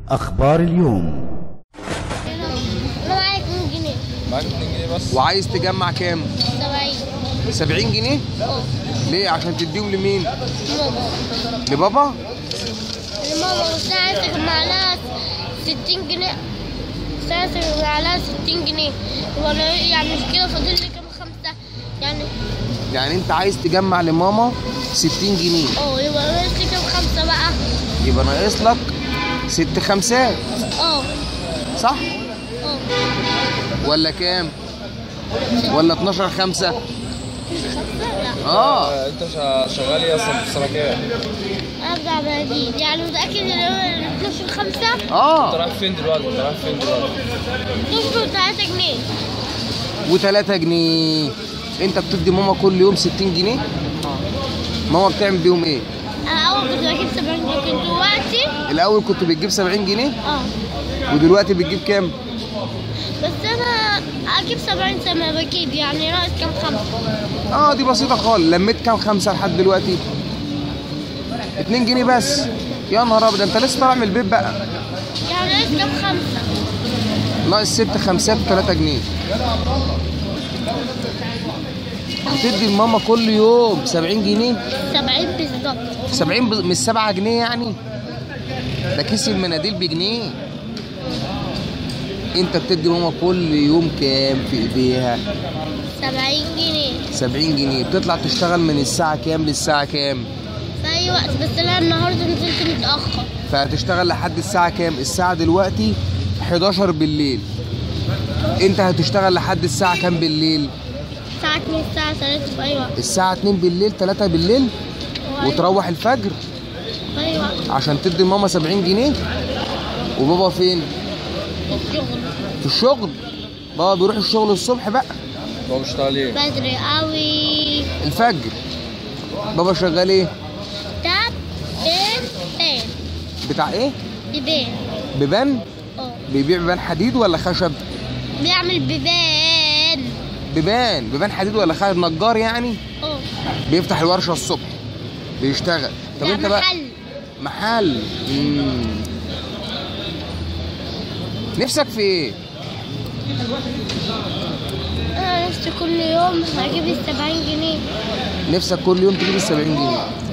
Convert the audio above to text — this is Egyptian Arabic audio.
أخبار اليوم انا معايا 2 جنيه معاك 2 جنيه بس وعايز تجمع كام 70 70 جنيه اه ليه عشان تديهم لمين ماما لبابا ماما ساعة تجمع لها 60 جنيه ساعة تجمع لها 60 جنيه ولا يعني مش كده فاضل لي كام خمسة يعني يعني انت عايز تجمع لماما 60 جنيه اه يبقى ناقص لي كام خمسة بقى يبقى ناقص لك ست خمسات اه صح اه ولا كام ولا 12 خمسة خمسة لا اه آه، انت شا- شغال ايه اصلا في السنه كام؟ ارجع بجيب يعني متأكد ان هو 12 خمسة انت اه رايح فين دلوقتي؟ انت رايح فين دلوقتي؟ 12 3 جنيه و3 جنيه انت بتدي ماما كل يوم 60 جنيه ماما بتعمل بيهم ايه انا اول كنت بجيب 70 جنيه كنت دلوقتي الاول كنت بتجيب 70 جنيه اه ودلوقتي بتجيب كام بس انا اجيب 70 سنة بجيب يعني ناقص كام خمسة اه دي بسيطة خالص لميت كام خمسة لحد دلوقتي 2 جنيه بس يا نهار ابيض انت لسه طالع من البيت بقى يعني ناقص كام خمسة ناقص ست خمسات و3 جنيه هتدي لماما كل يوم 70 جنيه 70 بالظبط 70 ب- مش 7 جنيه يعني ده كيس المناديل بجنيه انت بتدي ماما كل يوم كام في ايديها 70 جنيه 70 جنيه بتطلع تشتغل من الساعة كام للساعة كام في اي وقت بس انا النهارده نزلت متأخر فهتشتغل لحد الساعة كام الساعة دلوقتي 11 بالليل انت هتشتغل لحد الساعة كام بالليل الساعة 2 الساعة 3 في اي وقت الساعة 2 بالليل 3 بالليل وتروح الفجر في اي وقت عشان تدي ماما 70 جنيه وبابا فين الشغل في الشغل بابا بيروح الشغل الصبح بقى هو بيشتغل ايه؟ بدري قوي الفجر بابا شغال ايه تاب بين بين بتاع ايه بيبان بيبان اه بيبيع بيبان حديد ولا خشب بيعمل بيبان بيبان بيبان حديد ولا خشب نجار يعني اه بيفتح الورشة الصبح بيشتغل طب لا، انت بقى محل محل مم. نفسك في ايه انا نفسي كل يوم هجيب ال 70 جنيه نفسك كل يوم تجيب ال 70 جنيه